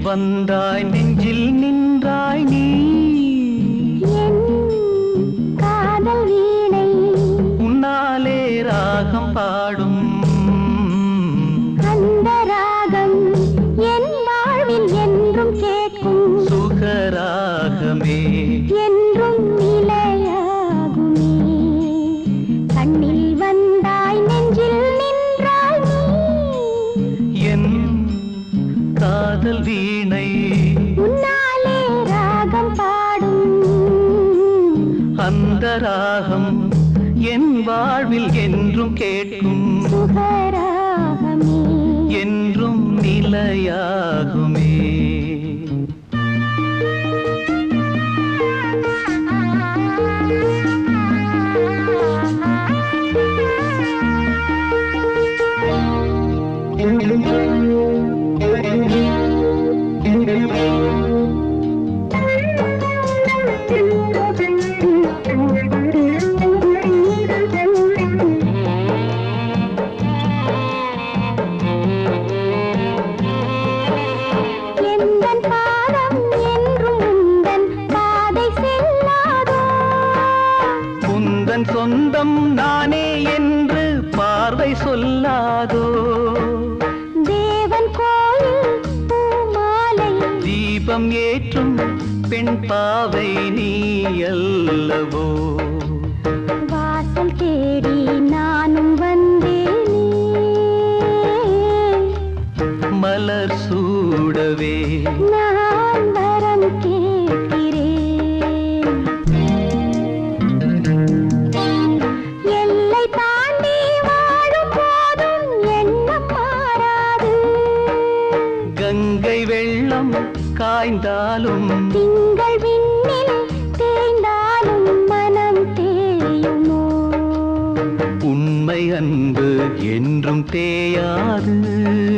வந்தாய் நெஞ்சில் நின்றாய் நீ என் காதல் வீணை உன்னாலே ராகம் பாடும் அந்த ராகம் என் வாழ்வில் என்றும் கேட்கும் சுகராகமே என்றும் நிலையாகுமே கண்ணில் வந்தாய் நெஞ்சில் நின்றாய் நீ என் காதல் வீணை உன்னாலே ராகம் பாடும் அந்த ராகம் என் வாழ்வில் என்றும் கேட்கும் சுகராகமே என்றும் நிலையாகுமே எந்தன் பாதம் என்றும் உந்தன் பாதை செல்லாதோ உந்தன் சொந்தம் நானே என்று பார்வை சொல்லாதோ தேவன் கோயில் பூமாலை தீபம் ஏற்றும் பெண் பாவை நீ அல்லவோ வாசல் தேடி நானும் வந்தேனே மலர் சூடவே நான் வரம் கேட்கிறேன் எல்லை தாண்டி வாழும் போதும் எண்ணம் மாறாது கங்கை வெள்ளம் காய்ந்தாலும் திங்கள் விண்ணில் தேய்ந்தாலும் மனம் தேயுமோ உண்மை அன்பு என்றும் தேயாது